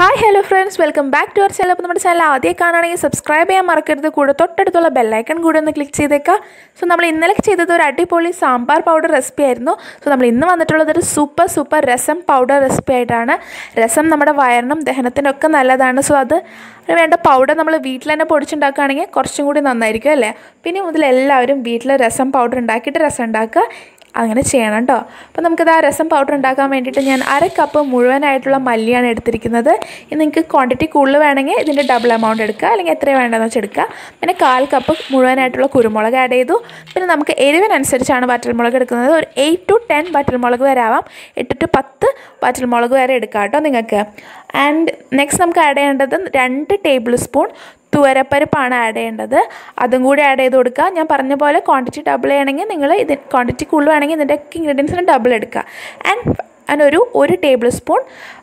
hi hello friends welcome back to our channel അപ്പോൾ നമ്മുടെ channel ആദ്യം കാണുകയാണെങ്കിൽ സബ്സ്ക്രൈബ് ചെയ്യാൻ മറക്കരുത് കൂടെ തൊട്ടടുത്തുള്ള ബെല്ലൈക്കൺ കൂടെ ഒന്ന് ക്ലിക്ക് ചെയ്തേക്കാം സോ നമ്മൾ ഇന്നലെ ചെയ്തത് ഒരു അടിപൊളി സാമ്പാർ പൗഡർ റെസിപ്പി ആയിരുന്നു സോ നമ്മൾ ഇന്ന് വന്നിട്ടുള്ളത് ഒരു super super rasam powder recipe ആയിട്ടാണ് രസം നമ്മുടെ വയറിനും ദഹനത്തിനും ഒക്കെ നല്ലതാണ് സോ അത് അതിന് വേണ്ട പൗഡർ നമ്മൾ വീട്ടിൽ തന്നെ പൊടിച്ചുണ്ടാക്കുകയാണെങ്കിൽ കുറച്ചും കൂടി നന്നായിരിക്കും അല്ലേ പിന്നെ മുതൽ എല്ലാവരും വീട്ടിൽ രസം പൗഡർ ഉണ്ടാക്കിയിട്ട് രസം ഉണ്ടാക്കുക അങ്ങനെ ചെയ്യണം കേട്ടോ അപ്പോൾ നമുക്കിത് ആ രസം പൗഡർ ഉണ്ടാക്കാൻ വേണ്ടിയിട്ട് ഞാൻ അര കപ്പ് മുഴുവനായിട്ടുള്ള മല്ലിയാണ് എടുത്തിരിക്കുന്നത് ഇത് നിങ്ങൾക്ക് ക്വാണ്ടിറ്റി കൂടുതൽ വേണമെങ്കിൽ ഇതിൻ്റെ ഡബിൾ എമൗണ്ട് എടുക്കുക അല്ലെങ്കിൽ എത്ര വേണ്ടതെന്ന് വെച്ച് എടുക്കുക പിന്നെ കാൽ കപ്പ് മുഴുവനായിട്ടുള്ള കുരുമുളക് ആഡ് ചെയ്തു പിന്നെ നമുക്ക് എരിവിനനുസരിച്ചാണ് വറ്റൽമുളക് എടുക്കുന്നത് ഒരു എയ്റ്റ് ടു ടെൻ വറ്റൽമുളക് വരെ ആവാം എട്ട് ടു പത്ത് വറ്റൽമുളക് വരെ എടുക്കാം കേട്ടോ നിങ്ങൾക്ക് ആൻഡ് നെക്സ്റ്റ് നമുക്ക് ആഡ് ചെയ്യേണ്ടത് രണ്ട് ടേബിൾ സ്പൂൺ തുവരപ്പരിപ്പാണ് ആഡ് ചെയ്യേണ്ടത് അതും കൂടി ആഡ് ചെയ്ത് കൊടുക്കുക ഞാൻ പറഞ്ഞ പോലെ ക്വാണ്ടിറ്റി ഡബിൾ ചെയ്യണമെങ്കിൽ നിങ്ങൾ ഇത് ക്വാണ്ടിറ്റി കൂടുതൽ വേണമെങ്കിൽ ഇതിൻ്റെ ഇൻഗ്രീഡിയൻസിന് ഡബിൾ എടുക്കുക ആൻഡ് അതിനൊരു ഒരു ടേബിൾ സ്പൂൺ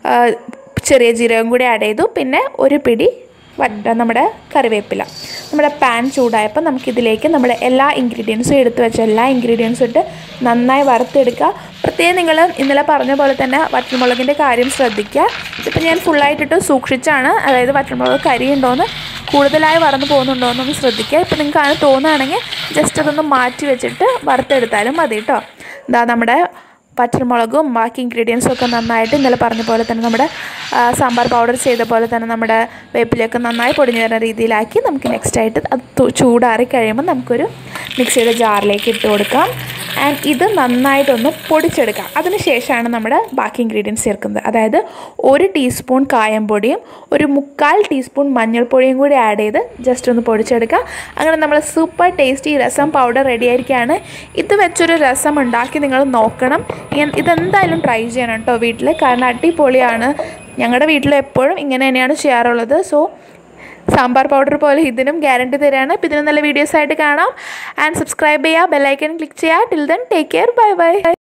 ചെറിയ ജീരകം കൂടി ആഡ് ചെയ്തു പിന്നെ ഒരു പിടി വറ്റ നമ്മുടെ കറിവേപ്പില നമ്മുടെ പാൻ ചൂടായപ്പോൾ നമുക്കിതിലേക്ക് നമ്മുടെ എല്ലാ ഇൻഗ്രീഡിയൻസും എടുത്തു വെച്ച എല്ലാ ഇൻഗ്രീഡിയൻസും ഇട്ട് നന്നായി വറുത്തെടുക്കുക പ്രത്യേകം നിങ്ങൾ ഇന്നലെ പറഞ്ഞ പോലെ തന്നെ വറ്റൽമുളകിൻ്റെ കാര്യം ശ്രദ്ധിക്കുക ഇതിപ്പോൾ ഞാൻ ഫുള്ളായിട്ടിട്ട് സൂക്ഷിച്ചാണ് അതായത് വറ്റൽമുളക് കരിയുണ്ടോയെന്ന് കൂടുതലായി വറന്ന് പോകുന്നുണ്ടോ എന്നൊന്ന് ശ്രദ്ധിക്കുക ഇപ്പോൾ നിങ്ങൾക്ക് അങ്ങനെ തോന്നുകയാണെങ്കിൽ ജസ്റ്റ് അതൊന്ന് മാറ്റി വെച്ചിട്ട് വറുത്തെടുത്താലും മതി കേട്ടോ ഇതാ നമ്മുടെ പച്ചമുളകും ബാക്കി ഇൻഗ്രീഡിയൻസും ഒക്കെ നന്നായിട്ട് ഇന്നലെ പറഞ്ഞ പോലെ തന്നെ നമ്മുടെ സാമ്പാർ പൗഡർ ചെയ്ത പോലെ തന്നെ നമ്മുടെ വേപ്പിലൊക്കെ നന്നായി പൊടിഞ്ഞു വരുന്ന രീതിയിലാക്കി നമുക്ക് നെക്സ്റ്റ് ആയിട്ട് അത് ചൂടാറി കഴിയുമ്പോൾ നമുക്കൊരു മിക്സിയുടെ ജാറിലേക്ക് ഇട്ട് കൊടുക്കാം ആൻഡ് ഇത് നന്നായിട്ടൊന്ന് പൊടിച്ചെടുക്കാം അതിന് ശേഷമാണ് നമ്മുടെ ബാക്കി ഇൻഗ്രീഡിയൻസ് ചേർക്കുന്നത് അതായത് ഒരു ടീസ്പൂൺ കായംപൊടിയും ഒരു മുക്കാൽ ടീസ്പൂൺ മഞ്ഞൾപ്പൊടിയും കൂടി ആഡ് ചെയ്ത് ജസ്റ്റ് ഒന്ന് പൊടിച്ചെടുക്കാം അങ്ങനെ നമ്മൾ super tasty rasam powder ready ആയിരിക്കുകയാണ് ഇത് വെച്ചൊരു രസം ഉണ്ടാക്കി നിങ്ങൾ നോക്കണം ഇതെന്തായാലും ട്രൈ ചെയ്യണം കേട്ടോ വീട്ടിൽ കാരണം അടിപൊളിയാണ് ഞങ്ങളുടെ വീട്ടിൽ എപ്പോഴും ഇങ്ങനെ തന്നെയാണ് ചെയ്യാറുള്ളത് സോ സാമ്പാർ പൗഡർ പോലെ ഇതിനും ഗ്യാരണ്ടി തരാണ് അപ്പോൾ ഇതിനും നല്ല വീഡിയോസ് ആയിട്ട് കാണാം ആൻഡ് സബ്സ്ക്രൈബ് ചെയ്യുക ബെല്ലൈക്കൺ ക്ലിക്ക് ചെയ്യുക till then take care bye by